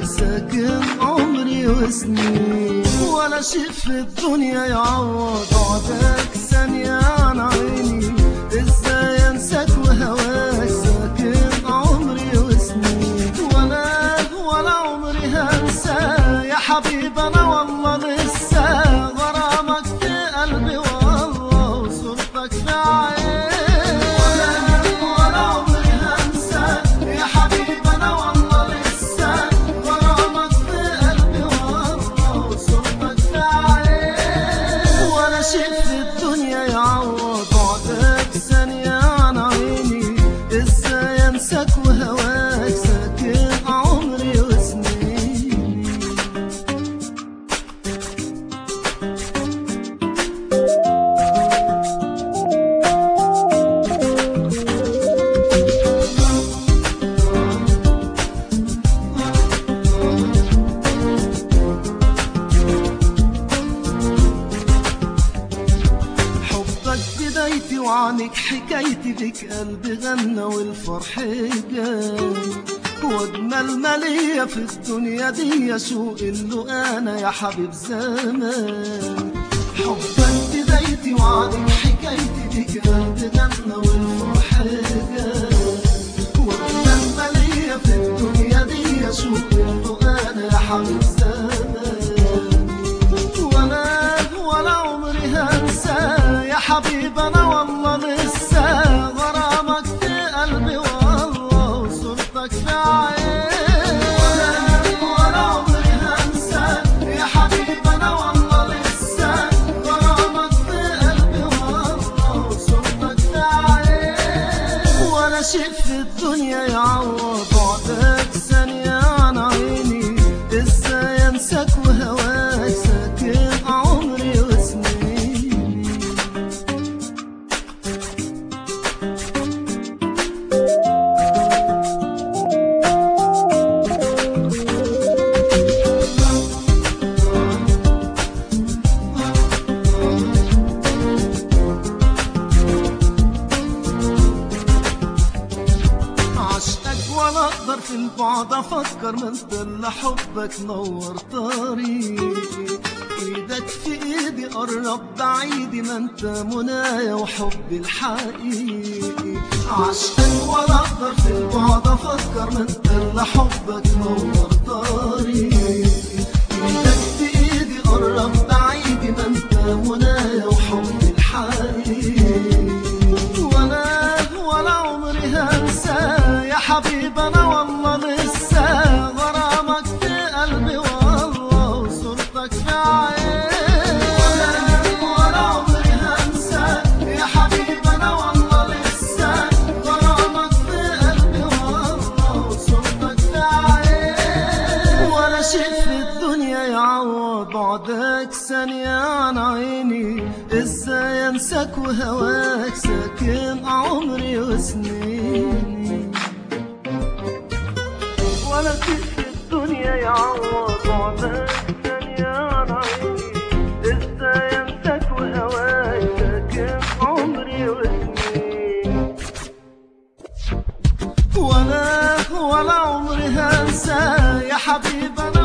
ساكن عمري وسنين ولا شيء في الدنيا يعوض بعدك ثانية عن عيني ازاي انساك وهواك ساكن عمري وسنين ولا ولا عمري هنسى يا حبيب انا والله لسه غرامك في قلبي والله وصورتك في عيني ولا ولا عمري هنسى يا حبيب انا والله لسه غرامك في قلبي والله وصورتك في عيني ولا شيء في الدنيا يعوض بعدك ثانية عن عيني ازاي انساك وهواك ساكن عمري وسنين حبك بدايتي وعنك حكايتي بك قلبي غنى والفرح جاي واجمل مالية في الدنيا دي شوق اللي انا يا حبيب زمان حبك بدايتي وعنك حكايتي بك قلبي غنى والفرح جاي واجمل مالية في الدنيا دي شوق اللي انا يا حبيب زمان ولا ولا عمري هنسى يا حبيب انا والله لسه غرامك في قلبي والله وصورتك في عيني ولا ولا عمري هنسى يا حبيب انا والله لسه غرامك في قلبي والله وصورتك في عيني ولا شيء في الدنيا يعوض بعدك ثانية عن عيني ازاي انساك وهواك ساكن عمري وسنين عشقك ولا اقدر في البعد افكر ما انت اللي حبك نور طريقي ايدك في ايدي قرب بعيدي ما انت منايا وحبي الحقيقي عشقك ولا اقدر في البعد افكر ما انت اللي حبك نور طريقي ايدك في ايدي قرب بعيدي ما انت منايا وحبي الحقيقي ولا ولا عمري هنسى يا حبيب انا والله لسه غرامك في قلبي والله وصورتك في عيني ولا ولا عمري هنسى يا حبيب انا والله لسه غرامك في قلبي والله وصورتك في عيني ولا شيء في الدنيا يعوض بعدك ثانية عن عيني ازاي انساك وهواك ساكن عمري وسنين ولا شيء في الدنيا يعوض بعدك ثانية عن عيني ازاي انساك وهواك ساكن عمري وسنين ولا ولا عمري هنسى يا حبيب انا